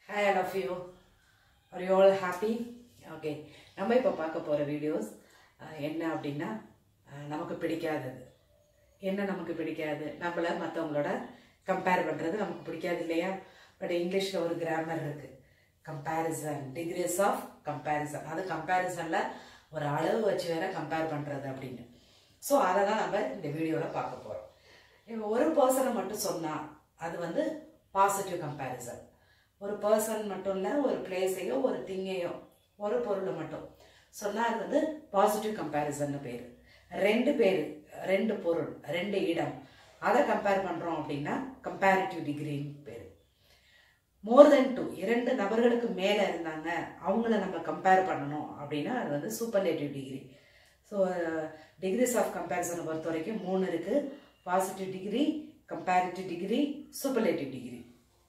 Hi, all of you. Are you all happy? Okay நம்ம இப்போ பார்க்க போகிற வீடியோஸ் என்ன அப்படின்னா அஹ், நமக்கு பிடிக்காதது என்ன நமக்கு பிடிக்காது நம்மள மற்றவங்களோட கம்பேர் பண்ணுறது நமக்கு பிடிக்காது இல்லையா பட் இங்கிலீஷில் ஒரு கிராமர் இருக்குது கம்பேரிசன் டிகிரிஸ் ஆஃப் கம்பேரிசன் அது கம்பேரிசனில் ஒரு அளவு வச்சு வேற கம்பேர் பண்ணுறது அப்படின்னு ஸோ அதை தான் நம்ம இந்த வீடியோவில் பார்க்க போகிறோம் இப்போ ஒரு பர்சனை மட்டும் சொன்னால் அது வந்து பாசிட்டிவ் கம்பேரிசன் ஒரு பர்சன் மட்டும் இல்லை ஒரு பிளேஸையோ ஒரு திங்கையோ ஒரு பொருளை மட்டும் சொன்னால் அது வந்து பாசிட்டிவ் கம்பேரிசன்னு பேர் ரெண்டு பேர் ரெண்டு பொருள் ரெண்டு இடம் அதை கம்பேர் பண்ணுறோம் அப்படின்னா கம்பேரிட்டிவ் டிகிரின்னு பேர் மோர் தென் டூ இரண்டு நபர்களுக்கு மேலே இருந்தாங்க அவங்கள நம்ம கம்பேர் பண்ணணும் அப்படின்னா அது வந்து superlative degree so degrees of கம்பேரிசனை பொறுத்த வரைக்கும் மூணு இருக்குது positive degree comparative degree superlative degree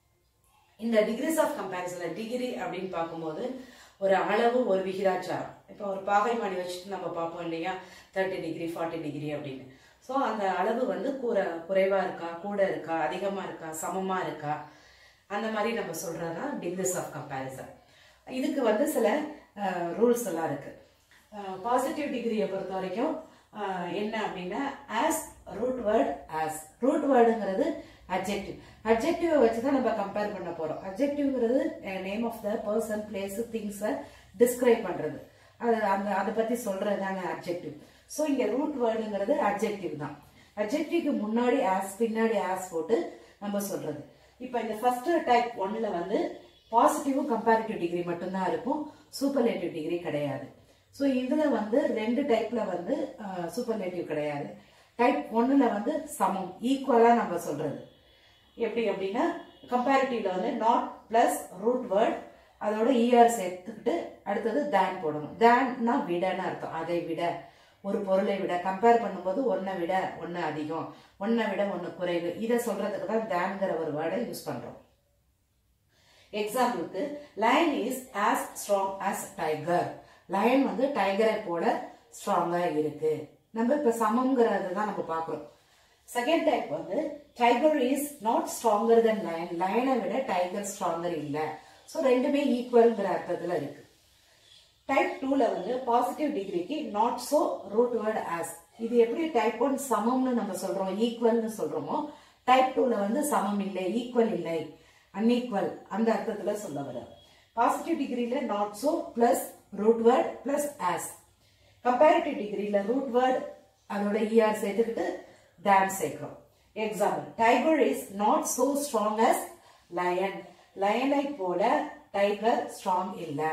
இந்த டிகிரிஸ் ஆஃப் கம்பேரிசனில் டிகிரி அப்படின்னு பார்க்கும்போது ஒரு அளவு ஒரு விகிதாச்சாரம் இப்போ ஒரு பாகைமானி வச்சுட்டு நம்ம பார்ப்போம் இல்லையா தேர்ட்டி டிகிரி ஃபார்ட்டி டிகிரி அப்படின்னு ஸோ அந்த அளவு வந்து குறை குறைவாக இருக்கா கூட இருக்கா அதிகமாக இருக்கா சமமாக இருக்கா அந்த மாதிரி நம்ம சொல்கிறது தான் டிகிரிஸ் ஆஃப் கம்பேரிசன் இதுக்கு வந்து சில ரூல்ஸ் எல்லாம் இருக்குது பாசிட்டிவ் டிகிரியை பொறுத்த வரைக்கும் அஹ், என்ன அப்படின்னா as root word as root வேர்டுங்கிறது அப்ஜெக்டிவ் அப்ஜெக்டிவை வச்சு தான் நம்ம கம்பேர் பண்ண போகிறோம் அப்ஜெக்டிவ்ங்கிறது name of the person place திங்ஸை டிஸ்கிரைப் பண்ணுறது அது அந்த அதை பற்றி சொல்கிறது தாங்க அப்ஜெக்டிவ் ஸோ இங்கே ரூட் வேர்டுங்கிறது அப்ஜெக்டிவ் தான் அப்ஜெக்டிவ்க்கு முன்னாடி ஆஸ் பின்னாடி ஆஸ் போட்டு நம்ம சொல்கிறது இப்போ இந்த ஃபர்ஸ்ட் டைப் ஒன்னில் வந்து பாசிட்டிவும் கம்பேரிட்டிவ் டிகிரி மட்டும்தான் இருக்கும் சூப்பர்லேட்டிவ் டிகிரி கிடையாது ஸோ இதில் வந்து ரெண்டு டைப்பில் வந்து சூப்பர்லேட்டிவ் கிடையாது டைப் ஒன்றில் வந்து சமம் ஈக்குவலாக நம்ம சொல்கிறது எப்படி அப்படின்னா கம்பேரிட்டிவ்ல வந்து நாட் பிளஸ் ரூட் வேர்ட் அதோட இஆர் சேர்த்துக்கிட்டு அடுத்தது தேன் போடணும் தேன்னா விடன்னு அர்த்தம் அதை விட ஒரு பொருளை விட கம்பேர் பண்ணும்போது ஒன்றை விட ஒன்று அதிகம் ஒன்றை விட ஒன்று குறைவு இதை சொல்றதுக்கு தான் தேன்கிற ஒரு வேர்டை யூஸ் பண்றோம் எக்ஸாம்பிளுக்கு lion is as strong as tiger lion வந்து டைகரை போல ஸ்ட்ராங்கா இருக்கு நம்ம இப்ப சமம்ங்கிறது தான் நம்ம பார்க்கிறோம் செகண்ட் டைப் வந்து tiger is not stronger than lion லயனை விட டைகர் ஸ்ட்ராங்கர் இல்ல ஸோ ரெண்டுமே ஈக்குவல்ங்கிற அர்த்தத்துல இருக்கு டைப் டூல வந்து பாசிட்டிவ் டிகிரிக்கு not so root word as இது எப்படி டைப் ஒன் சமம்னு நம்ம சொல்றோம் ஈக்குவல்னு சொல்றோமோ டைப் டூல வந்து சமம் இல்லை ஈக்குவல் இல்லை அன்ஈக்குவல் அந்த அர்த்தத்துல சொல்ல வர பாசிட்டிவ் டிகிரியில not so plus root word plus as comparative டிகிரியில ரூட் வேர்ட் அதோட இஆர் சேர்த்துக்கிட்டு தேன் சேர்க்கிறோம் example tiger is not so strong as lion லயனை போல டைகர் ஸ்ட்ராங் இல்லை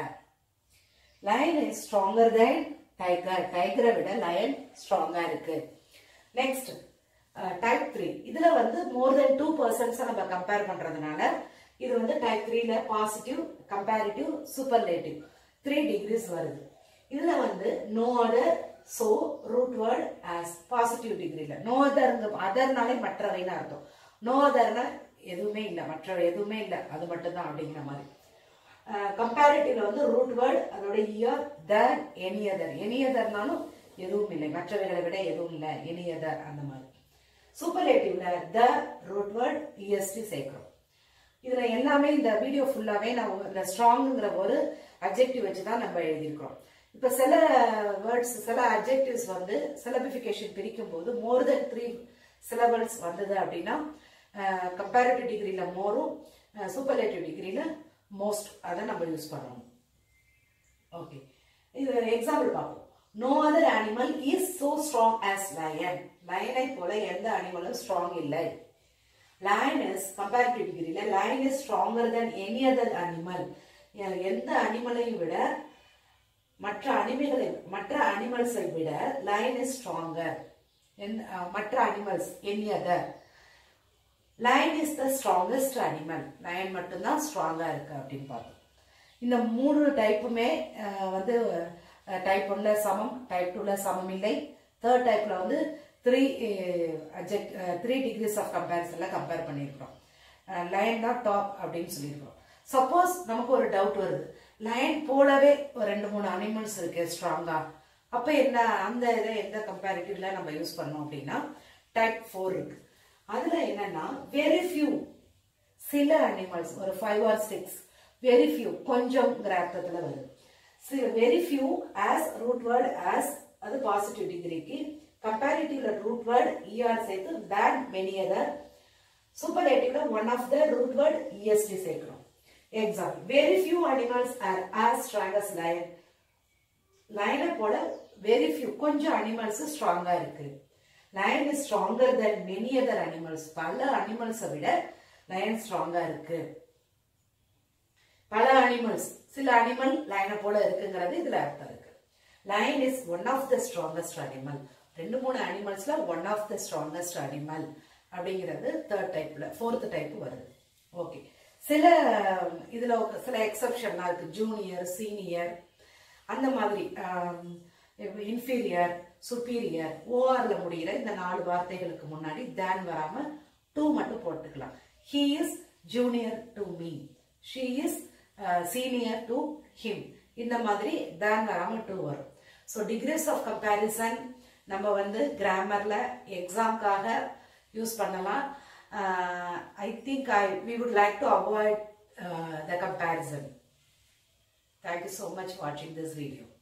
lion is stronger than tiger டைகரை விட லயன் ஸ்ட்ராங்கா இருக்கு நெக்ஸ்ட் டைப் த்ரீ இதுல வந்து மோர் தென் டூ பர்சன்ஸ் நம்ம கம்பேர் பண்றதுனால இது வந்து டைப் த்ரீல positive comparative superlative three degrees வருது இதுல வந்து no other so root word as positive டிகிரில நோ அதர்ங்க அதர்னாலே மற்றவைன்னு அர்த்தம் நோ அதர்னா எதுவுமே இல்லை மற்ற எதுவுமே இல்லை அது மட்டும்தான் அப்படிங்கிற மாதிரி கம்பேரிட்டிவ்ல வந்து ரூட் வேர்ட் அதோட ER than any other any அதர்னாலும் எதுவும் இல்லை மற்றவைகளை விட எதுவும் இல்லை எனி அதர் அந்த மாதிரி சூப்பர்லேட்டிவ்ல த ரூட் வேர்ட் இஎஸ்டி சேர்க்கிறோம் இதுல எல்லாமே இந்த வீடியோ ஃபுல்லாவே நான் இந்த ஸ்ட்ராங்குங்கிற ஒரு அப்ஜெக்டிவ் வச்சு தான் நம்ம எழுதியிருக்கிறோம் இப்ப சில வேர்ட்ஸ் சில அப்ஜெக்டிவ்ஸ் வந்து சிலபிஃபிகேஷன் பிரிக்கும் போது மோர் தென் த்ரீ சிலபல்ஸ் வந்தது அப்படின்னா கம்பேரிட்டிவ் டிகிரியில மோரும் சூப்பர்லேட்டிவ் டிகிரியில மோஸ்ட் அதை நம்ம யூஸ் பண்ணணும் ஓகே இது எக்ஸாம்பிள் பார்ப்போம் no other animal is so strong as lion லயனை போல எந்த அனிமலும் ஸ்ட்ராங் இல்லை lion is comparative degree lion is stronger than any other animal எந்த அனிமலையும் விட மற்ற அனிமல்களை மற்ற அனிமல்ஸை விட லயன் இஸ் ஸ்ட்ராங்கர் மற்ற animals any other lion is the strongest animal lion மட்டும்தான் ஸ்ட்ராங்கா இருக்கு அப்படின்னு பார்த்தோம் இந்த மூணு டைப்புமே அஹ், வந்து டைப் ஒன்ல சமம் டைப் டூல சமம் இல்லை தேர்ட் டைப்ல வந்து three object three degrees of கம்பேரிசன்ல கம்பேர் பண்ணியிருக்கிறோம் லயன் தான் டாப் அப்படின்னு சொல்லியிருக்கிறோம் சப்போஸ் நமக்கு ஒரு டவுட் வருது லயன் போலவே ஒரு ரெண்டு மூணு அனிமல்ஸ் இருக்கு ஸ்ட்ராங்கா அப்ப என்ன அந்த இதை எந்த கம்பேரிட்டிவ்ல நம்ம யூஸ் பண்ணோம் அப்படின்னா டைப் ஃபோர் இருக்கு அதுல என்னன்னா வெரி ஃபியூ சில அனிமல்ஸ் ஒரு five or six very few கொஞ்சம்ங்கிற அர்த்தத்துல வருது very few as root word as அது பாசிட்டிவ் டிகிரிக்கு கம்பேரிட்டிவ்ல ரூட் வேர்ட் இஆர் சேர்த்து தேன் மெனி அதர் சூப்பர்லேட்டிவ்ல one of the root word EST சேர்க்கணும் example very few animals are as strong as lion லயனை போல வெரி ஃபியூ கொஞ்சம் அனிமல்ஸ் ஸ்ட்ராங்கா இருக்கு lion is stronger than many other animals பல அனிமல்ஸை விட லயன் ஸ்ட்ராங்கா இருக்கு பல அனிமல்ஸ் சில அனிமல் லயனை போல இருக்குங்கிறது இதுல அர்த்தம் இருக்கு lion is one of the strongest animal ரெண்டு மூணு அனிமல்ஸ்ல one of the strongest animal அப்படிங்கிறது தேர்ட் டைப்ல ஃபோர்த் டைப் வருது ஓகே சில இதுல சில எக்ஸப்ஷன்லாம் இருக்கு ஜூனியர் சீனியர் அந்த மாதிரி இன்ஃபீரியர் சுப்பீரியர் ஓஆர்ல முடிகிற இந்த நாலு வார்த்தைகளுக்கு முன்னாடி தேன் வராம டூ மட்டும் போட்டுக்கலாம் he is junior to me she is senior to him இந்த மாதிரி தேன் வராம டூ வரும் ஸோ டிகிரிஸ் ஆஃப் கம்பேரிசன் நம்ம வந்து கிராமர்ல எக்ஸாம்க்காக யூஸ் பண்ணலாம் I think I we would like to avoid the comparison Thank you so much for watching this video.